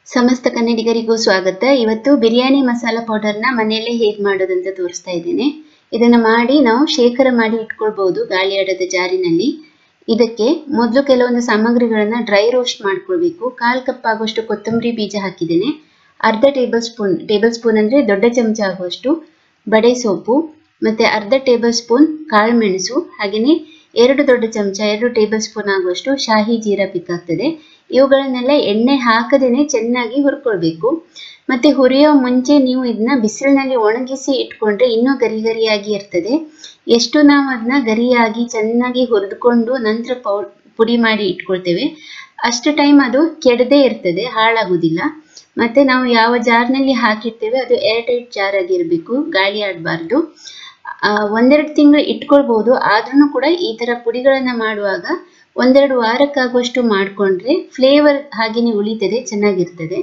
ಸಮಸ್ತ ಕನ್ನಡಿಗರಿಗೂ ಸ್ವಾಗತ ಇವತ್ತು ಬಿರಿಯಾನಿ ಮಸಾಲ ಪೌಡರ್ನ ಮನೆಯಲ್ಲೇ ಹೇಗೆ ಮಾಡೋದಂತ ತೋರಿಸ್ತಾ ಇದ್ದೇನೆ ಇದನ್ನು ಮಾಡಿ ನಾವು ಶೇಖರ ಮಾಡಿ ಇಟ್ಕೊಳ್ಬಹುದು ಗಾಳಿ ಆಡದ ಜಾರಿನಲ್ಲಿ ಇದಕ್ಕೆ ಮೊದಲು ಕೆಲವೊಂದು ಸಾಮಗ್ರಿಗಳನ್ನ ಡ್ರೈ ರೋಸ್ಟ್ ಮಾಡ್ಕೊಳ್ಬೇಕು ಕಾಲ್ ಕಪ್ ಆಗುವಷ್ಟು ಕೊತ್ತಂಬರಿ ಬೀಜ ಹಾಕಿದ್ದೇನೆ ಅರ್ಧ ಟೇಬಲ್ ಸ್ಪೂನ್ ಟೇಬಲ್ ಸ್ಪೂನ್ ಅಂದ್ರೆ ದೊಡ್ಡ ಚಮಚ ಆಗುವಷ್ಟು ಬಡೆ ಸೊಪ್ಪು ಮತ್ತೆ ಅರ್ಧ ಟೇಬಲ್ ಸ್ಪೂನ್ ಕಾಳು ಮೆಣಸು ಹಾಗೆಯೇ ಎರಡು ದೊಡ್ಡ ಚಮಚ ಎರಡು ಟೇಬಲ್ ಸ್ಪೂನ್ ಆಗುವಷ್ಟು ಶಾಹಿ ಜೀರಾ ಬೇಕಾಗ್ತದೆ ಇವುಗಳನ್ನೆಲ್ಲ ಎಣ್ಣೆ ಹಾಕದೇನೆ ಚೆನ್ನಾಗಿ ಹುರ್ಕೊಳ್ಬೇಕು ಮತ್ತೆ ಹುರಿಯೋ ಮುಂಚೆ ನೀವು ಇದನ್ನ ಬಿಸಿಲಿನಲ್ಲಿ ಒಣಗಿಸಿ ಇಟ್ಕೊಂಡ್ರೆ ಇನ್ನೂ ಗರಿ ಗರಿಯಾಗಿ ಇರ್ತದೆ ಎಷ್ಟು ನಾವು ಅದನ್ನ ಗರಿಯಾಗಿ ಚೆನ್ನಾಗಿ ಹುರಿದುಕೊಂಡು ನಂತರ ಪೌ ಪುಡಿ ಮಾಡಿ ಇಟ್ಕೊಳ್ತೇವೆ ಅಷ್ಟು ಟೈಮ್ ಅದು ಕೆಡದೇ ಇರ್ತದೆ ಹಾಳಾಗುದಿಲ್ಲ ಮತ್ತೆ ನಾವು ಯಾವ ಜಾರ್ನಲ್ಲಿ ಹಾಕಿರ್ತೇವೆ ಅದು ಏರ್ ಟೈಟ್ ಜಾರ್ ಆಗಿರ್ಬೇಕು ಗಾಳಿ ಆಡಬಾರ್ದು ಒಂದೆರಡು ತಿಂಗಳು ಇಟ್ಕೊಳ್ಬಹುದು ಆದ್ರೂ ಕೂಡ ಈ ತರ ಪುಡಿಗಳನ್ನ ಮಾಡುವಾಗ ಒಂದೆರಡು ವಾರಕ್ಕಾಗುವಷ್ಟು ಮಾಡ್ಕೊಂಡ್ರೆ ಫ್ಲೇವರ್ ಹಾಗೇನೆ ಉಳಿತದೆ ಚೆನ್ನಾಗಿರ್ತದೆ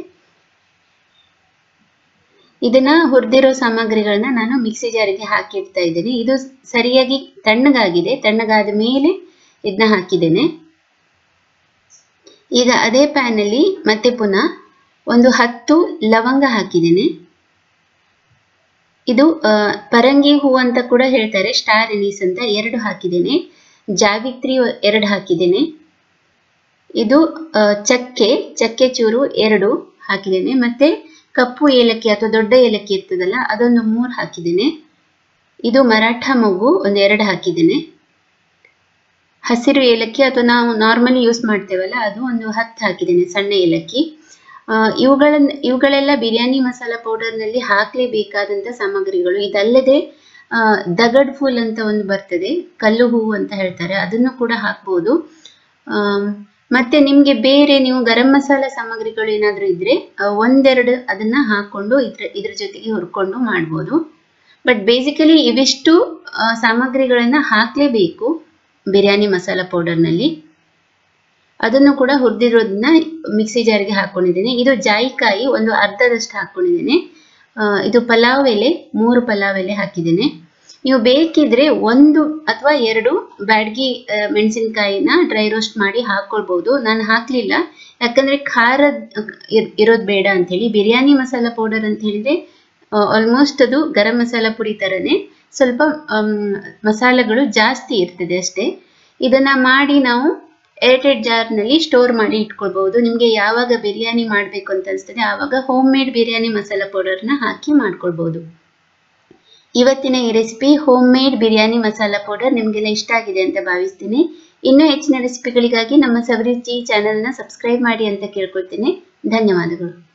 ಇದನ್ನ ಹುರಿದಿರೋ ಸಾಮಗ್ರಿಗಳನ್ನ ನಾನು ಮಿಕ್ಸಿ ಜಾರಿಗೆ ಹಾಕಿಡ್ತಾ ಇದ್ದೇನೆ ಇದು ಸರಿಯಾಗಿ ತಣ್ಣಗಾಗಿದೆ ತಣ್ಣಗಾದ ಮೇಲೆ ಇದನ್ನ ಹಾಕಿದ್ದೇನೆ ಈಗ ಅದೇ ಪ್ಯಾನ್ ಅಲ್ಲಿ ಮತ್ತೆ ಪುನಃ ಒಂದು ಹತ್ತು ಲವಂಗ ಹಾಕಿದ್ದೇನೆ ಇದು ಪರಂಗಿ ಹೂ ಅಂತ ಕೂಡ ಹೇಳ್ತಾರೆ ಸ್ಟಾರ್ ಎನೀಸ್ ಅಂತ ಎರಡು ಹಾಕಿದ್ದೇನೆ ಜಾವಿತ್ರಿ ಎರಡು ಹಾಕಿದ್ದೇನೆ ಇದು ಚಕ್ಕೆ ಚಕ್ಕೆ ಚೂರು ಎರಡು ಹಾಕಿದ್ದೇನೆ ಮತ್ತೆ ಕಪ್ಪು ಏಲಕ್ಕಿ ಅಥವಾ ದೊಡ್ಡ ಏಲಕ್ಕಿ ಇರ್ತದಲ್ಲ ಅದೊಂದು ಮೂರು ಹಾಕಿದ್ದೇನೆ ಇದು ಮರಾಠ ಮೊಗ್ಗು ಒಂದು ಎರಡು ಹಾಕಿದ್ದೇನೆ ಹಸಿರು ಏಲಕ್ಕಿ ಅಥವಾ ನಾವು ನಾರ್ಮಲಿ ಯೂಸ್ ಮಾಡ್ತೇವಲ್ಲ ಅದು ಒಂದು ಹತ್ತು ಹಾಕಿದ್ದೇನೆ ಸಣ್ಣ ಏಲಕ್ಕಿ ಇವುಗಳನ್ನ ಇವುಗಳೆಲ್ಲ ಬಿರಿಯಾನಿ ಮಸಾಲ ಪೌಡರ್ನಲ್ಲಿ ಹಾಕ್ಲೇಬೇಕಾದಂತ ಸಾಮಗ್ರಿಗಳು ಇದಲ್ಲದೆ ದಗಡ್ ಫುಲ್ ಅಂತ ಒಂದು ಬರ್ತದೆ ಕಲ್ಲು ಹೂವು ಅಂತ ಹೇಳ್ತಾರೆ ಅದನ್ನು ಕೂಡ ಹಾಕ್ಬೋದು ಮತ್ತೆ ನಿಮ್ಗೆ ಬೇರೆ ನೀವು ಗರಂ ಮಸಾಲ ಸಾಮಗ್ರಿಗಳು ಏನಾದರೂ ಇದ್ರೆ ಒಂದೆರಡು ಅದನ್ನ ಹಾಕೊಂಡು ಇದ್ರ ಇದ್ರ ಜೊತೆಗೆ ಹುರ್ಕೊಂಡು ಮಾಡ್ಬೋದು ಬಟ್ ಬೇಸಿಕಲಿ ಇವಿಷ್ಟು ಸಾಮಗ್ರಿಗಳನ್ನ ಹಾಕ್ಲೇಬೇಕು ಬಿರಿಯಾನಿ ಮಸಾಲ ಪೌಡರ್ನಲ್ಲಿ ಅದನ್ನು ಕೂಡ ಹುರಿದಿರೋದನ್ನ ಮಿಕ್ಸಿ ಜಾರಿಗೆ ಹಾಕೊಂಡಿದ್ದೇನೆ ಇದು ಜಾಯಿಕಾಯಿ ಒಂದು ಅರ್ಧದಷ್ಟು ಹಾಕೊಂಡಿದ್ದೇನೆ ಇದು ಪಲಾವ್ ಎಲೆ ಮೂರು ಪಲಾವ್ ಎಲೆ ಹಾಕಿದ್ದೇನೆ ನೀವು ಬೇಕಿದ್ರೆ ಒಂದು ಅಥವಾ ಎರಡು ಬ್ಯಾಡ್ಗಿ ಮೆಣಸಿನಕಾಯಿನ ಡ್ರೈ ರೋಸ್ಟ್ ಮಾಡಿ ಹಾಕೊಳ್ಬಹುದು ನಾನು ಹಾಕ್ಲಿಲ್ಲ ಯಾಕಂದ್ರೆ ಖಾರ ಇರೋದು ಬೇಡ ಅಂತ ಹೇಳಿ ಬಿರಿಯಾನಿ ಮಸಾಲ ಪೌಡರ್ ಅಂತ ಹೇಳಿದ್ರೆ ಆಲ್ಮೋಸ್ಟ್ ಅದು ಗರಂ ಮಸಾಲ ಪುಡಿ ತರನೇ ಸ್ವಲ್ಪ ಮಸಾಲೆಗಳು ಜಾಸ್ತಿ ಇರ್ತದೆ ಅಷ್ಟೇ ಇದನ್ನ ಮಾಡಿ ನಾವು ಏರ್ಟೈಟ್ ಜಾರ್ನಲ್ಲಿ ಸ್ಟೋರ್ ಮಾಡಿ ಇಟ್ಕೊಳ್ಬಹುದು ನಿಮಗೆ ಯಾವಾಗ ಬಿರಿಯಾನಿ ಮಾಡಬೇಕು ಅಂತ ಅನಿಸ್ತದೆ ಆವಾಗ ಹೋಮ್ ಮೇಡ್ ಬಿರಿಯಾನಿ ಮಸಾಲ ಪೌಡರ್ನ ಹಾಕಿ ಮಾಡ್ಕೊಳ್ಬಹುದು ಇವತ್ತಿನ ಈ recipe homemade biryani masala powder ನಿಮಗೆಲ್ಲ ಇಷ್ಟ ಆಗಿದೆ ಅಂತ ಭಾವಿಸ್ತೀನಿ ಇನ್ನೂ ಹೆಚ್ಚಿನ ರೆಸಿಪಿಗಳಿಗಾಗಿ ನಮ್ಮ ಸವರುಚಿ ಚಾನೆಲ್ನ ಸಬ್ಸ್ಕ್ರೈಬ್ ಮಾಡಿ ಅಂತ ಕೇಳ್ಕೊಳ್ತೀನಿ ಧನ್ಯವಾದಗಳು